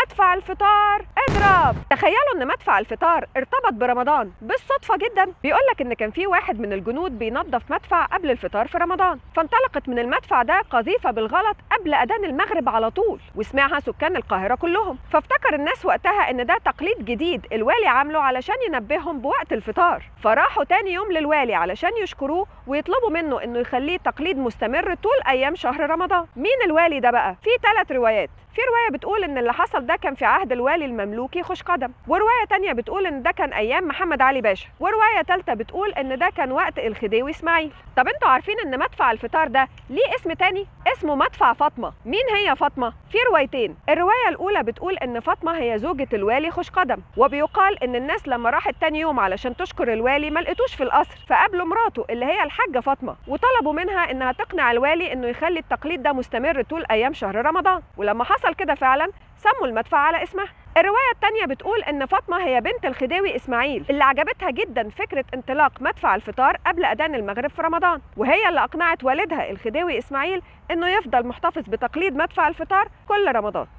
مدفع الفطار اضرب تخيلوا ان مدفع الفطار ارتبط برمضان بالصدفه جدا بيقول لك ان كان في واحد من الجنود بينظف مدفع قبل الفطار في رمضان فانطلقت من المدفع ده قذيفه بالغلط قبل اذان المغرب على طول وسمعها سكان القاهره كلهم فافتكر الناس وقتها ان ده تقليد جديد الوالي عامله علشان ينبههم بوقت الفطار فراحوا تاني يوم للوالي علشان يشكروه ويطلبوا منه انه يخليه تقليد مستمر طول ايام شهر رمضان مين الوالي ده بقى في ثلاث روايات في روايه بتقول ان اللي حصل ده كان في عهد الوالي المملوكي خوش قدم وروايه تانية بتقول ان ده كان ايام محمد علي باشا وروايه ثالثه بتقول ان ده كان وقت الخديوي اسماعيل طب انتوا عارفين ان مدفع الفطار ده ليه اسم تاني اسمه مدفع فاطمه مين هي فاطمه في روايتين الروايه الاولى بتقول ان فاطمه هي زوجة الوالي خوش قدم وبيقال ان الناس لما راحت تاني يوم علشان تشكر الوالي ما لقيتوش في القصر فقابلوا مراته اللي هي الحاجه فاطمه وطلبوا منها انها تقنع الوالي انه يخلي التقليد ده مستمر طول ايام شهر رمضان ولما حصل كده فعلا سموا المدفع على اسمها الرواية التانية بتقول إن فاطمة هي بنت الخديوي إسماعيل اللي عجبتها جدا فكرة انطلاق مدفع الفطار قبل أذان المغرب في رمضان وهي اللي أقنعت والدها الخديوي إسماعيل إنه يفضل محتفظ بتقليد مدفع الفطار كل رمضان